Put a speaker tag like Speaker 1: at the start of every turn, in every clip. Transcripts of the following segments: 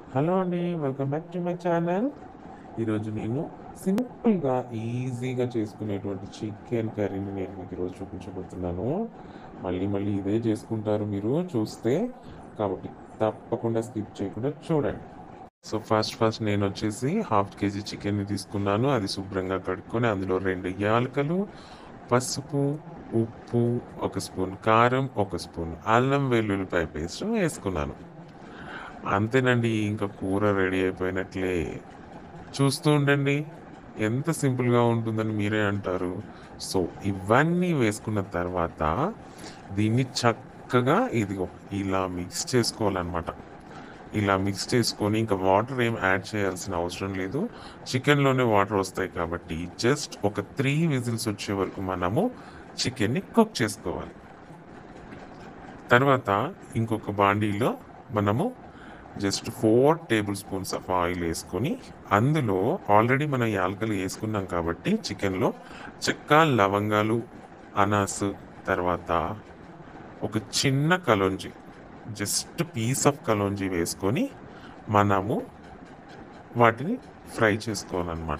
Speaker 1: hello అండి welcome back to my channel ఈరోజు నేను సింపుల్గా ఈజీగా చేసుకునేటువంటి చికెన్ కర్రీని నేను మీకు ఈరోజు చూపించబోతున్నాను మళ్ళీ మళ్ళీ ఇదే చేసుకుంటారు మీరు చూస్తే కాబట్టి తప్పకుండా స్కిప్ చేయకుండా చూడండి సో ఫస్ట్ ఫస్ట్ నేను వచ్చేసి హాఫ్ కేజీ చికెన్ని తీసుకున్నాను అది శుభ్రంగా కడుక్కొని అందులో రెండు యాలకలు పసుపు ఉప్పు ఒక స్పూన్ కారం ఒక స్పూన్ అల్లం వెల్లుల్లిపాయ పేస్ట్ వేసుకున్నాను అంతేనండి ఇంకా కూర రెడీ అయిపోయినట్లే చూస్తూ ఉండండి ఎంత సింపుల్గా ఉంటుందని మీరే అంటారు సో ఇవన్నీ వేసుకున్న తర్వాత దీన్ని చక్కగా ఇదిగో ఇలా మిక్స్ చేసుకోవాలన్నమాట ఇలా మిక్స్ చేసుకొని ఇంకా వాటర్ ఏం యాడ్ చేయాల్సిన అవసరం లేదు చికెన్లోనే వాటర్ వస్తాయి కాబట్టి జస్ట్ ఒక త్రీ విజిల్స్ వచ్చే వరకు మనము చికెన్ని కుక్ చేసుకోవాలి తర్వాత ఇంకొక బాండీలో మనము just four table spoons of oil వేసుకొని అందులో ఆల్రెడీ మనం యాలకలు వేసుకున్నాం కాబట్టి చికెన్లో చెక్క లవంగాలు అనాస్ తర్వాత ఒక చిన్న kalonji just piece of kalonji వేసుకొని మనము వాటిని ఫ్రై చేసుకోవాలన్నమాట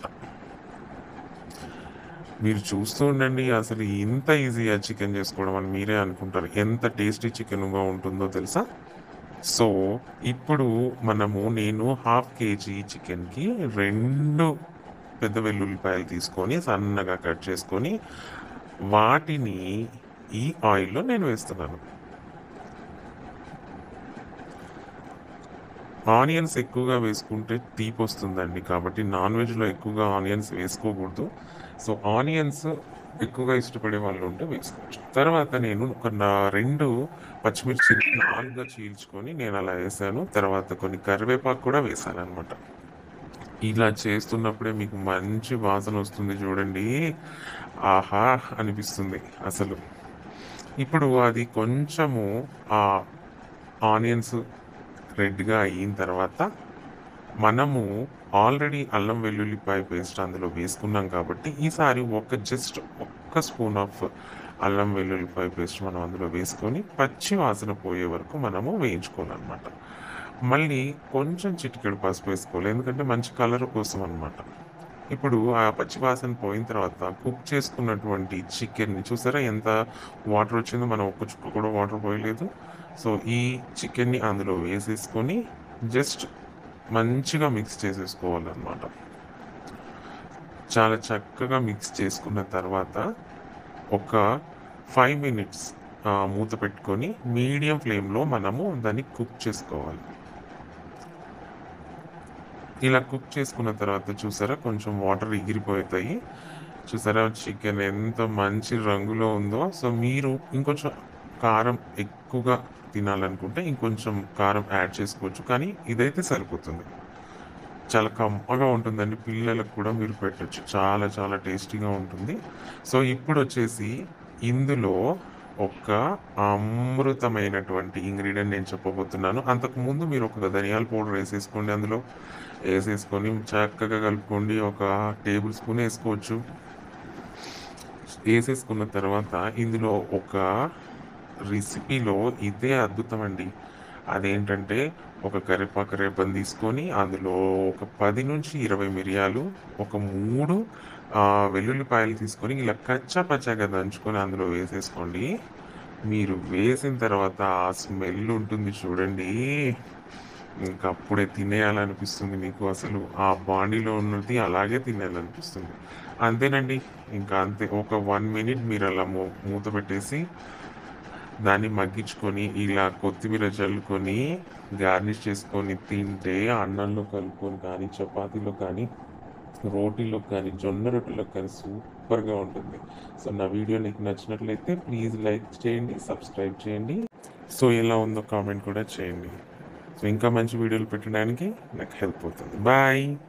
Speaker 1: మీరు చూస్తూ ఉండండి అసలు ఇంత ఈజీగా చికెన్ చేసుకోవడం అని మీరే అనుకుంటారు ఎంత టేస్టీ చికెన్గా ఉంటుందో తెలుసా సో ఇప్పుడు మనము నేను హాఫ్ కేజీ చికెన్కి రెండు పెద్ద వెల్లుల్లిపాయలు తీసుకొని సన్నగా కట్ చేసుకొని వాటిని ఈ ఆయిల్లో నేను వేస్తున్నాను ఆనియన్స్ ఎక్కువగా వేసుకుంటే తీపి వస్తుందండి కాబట్టి నాన్ వెజ్లో ఎక్కువగా ఆనియన్స్ వేసుకోకూడదు సో ఆనియన్స్ ఎక్కువగా ఇష్టపడే వాళ్ళు ఉంటే వేసుకోవచ్చు తర్వాత నేను ఒక నా- రెండు పచ్చిమిర్చి నాలుగుగా చీల్చుకొని నేను అలా వేసాను తర్వాత కొన్ని కరివేపాకు కూడా వేసాను అనమాట ఇలా చేస్తున్నప్పుడే మీకు మంచి వాసన వస్తుంది చూడండి ఆహా అనిపిస్తుంది అసలు ఇప్పుడు అది కొంచెము ఆ ఆనియన్స్ రెడ్గా అయిన తర్వాత మనము ఆల్రెడీ అల్లం వెల్లుల్లిపాయ పేస్ట్ అందులో వేసుకున్నాం కాబట్టి ఈసారి ఒక జస్ట్ ఒక్క స్పూన్ ఆఫ్ అల్లం వెల్లుల్లిపాయ పేస్ట్ మనం అందులో వేసుకొని పచ్చి వాసన పోయే వరకు మనము వేయించుకోవాలన్నమాట మళ్ళీ కొంచెం చిటికెడు పసుపు వేసుకోవాలి ఎందుకంటే మంచి కలర్ కోసం అనమాట ఇప్పుడు ఆ పచ్చి వాసన పోయిన తర్వాత కుక్ చేసుకున్నటువంటి చికెన్ని చూసారా ఎంత వాటర్ వచ్చిందో మనం ఒక్క చుక్క కూడా వాటర్ పోయలేదు సో ఈ చికెన్ని అందులో వేసేసుకొని జస్ట్ మంచిగా మిక్స్ చేసేసుకోవాలన్నమాట చాలా చక్కగా మిక్స్ చేసుకున్న తర్వాత ఒక ఫైవ్ మినిట్స్ మూత పెట్టుకొని మీడియం ఫ్లేమ్లో మనము దాన్ని కుక్ చేసుకోవాలి ఇలా కుక్ చేసుకున్న తర్వాత చూసారా కొంచెం వాటర్ ఎగిరిపోతాయి చూసారా చికెన్ ఎంత మంచి రంగులో ఉందో సో మీరు ఇంకొంచెం కారం ఎక్కువగా తినాలనుకుంటే ఇంకొంచెం కారం యాడ్ చేసుకోవచ్చు కానీ ఇదైతే సరిపోతుంది చాలా కమ్మగా ఉంటుందండి పిల్లలకు కూడా మీరు పెట్టచ్చు చాలా చాలా టేస్టీగా ఉంటుంది సో ఇప్పుడు వచ్చేసి ఇందులో ఒక అమృతమైనటువంటి ఇంగ్రీడియంట్ నేను చెప్పబోతున్నాను అంతకుముందు మీరు ఒక ధనియాల పౌడర్ వేసేసుకోండి అందులో వేసేసుకొని చక్కగా కలుపుకోండి ఒక టేబుల్ స్పూన్ వేసుకోవచ్చు వేసేసుకున్న తర్వాత ఇందులో ఒక రెసిపీలో ఇదే అద్భుతం అండి అదేంటంటే ఒక కరివేపాకు రేపని తీసుకొని అందులో ఒక పది నుంచి ఇరవై మిరియాలు ఒక మూడు ఆ, వెల్లుల్లిపాయలు తీసుకొని ఇలా కచ్చా పచ్చాగా దంచుకొని అందులో వేసేసుకోండి మీరు వేసిన తర్వాత ఆ స్మెల్ ఉంటుంది చూడండి ఇంకా అప్పుడే తినేయాలనిపిస్తుంది మీకు అసలు ఆ బాడీలో ఉన్నది అలాగే తినేయాలనిపిస్తుంది అంతేనండి ఇంకా అంతే ఒక వన్ మినిట్ మీరు అలా మూ- మూత పెట్టేసి దాన్ని మగ్గించుకొని ఇలా కొత్తిమీర చల్లుకొని గార్నిష్ చేసుకొని తింటే అన్నంలో కలుపుకొని కానీ చపాతీలో కానీ రోటీలో కానీ జొన్న రొట్టెలో కానీ సూపర్గా ఉంటుంది సో నా వీడియో నీకు నచ్చినట్లయితే ప్లీజ్ లైక్ చేయండి సబ్స్క్రైబ్ చేయండి సో ఎలా ఉందో కామెంట్ కూడా చేయండి సో ఇంకా మంచి వీడియోలు పెట్టడానికి నాకు హెల్ప్ అవుతుంది బాయ్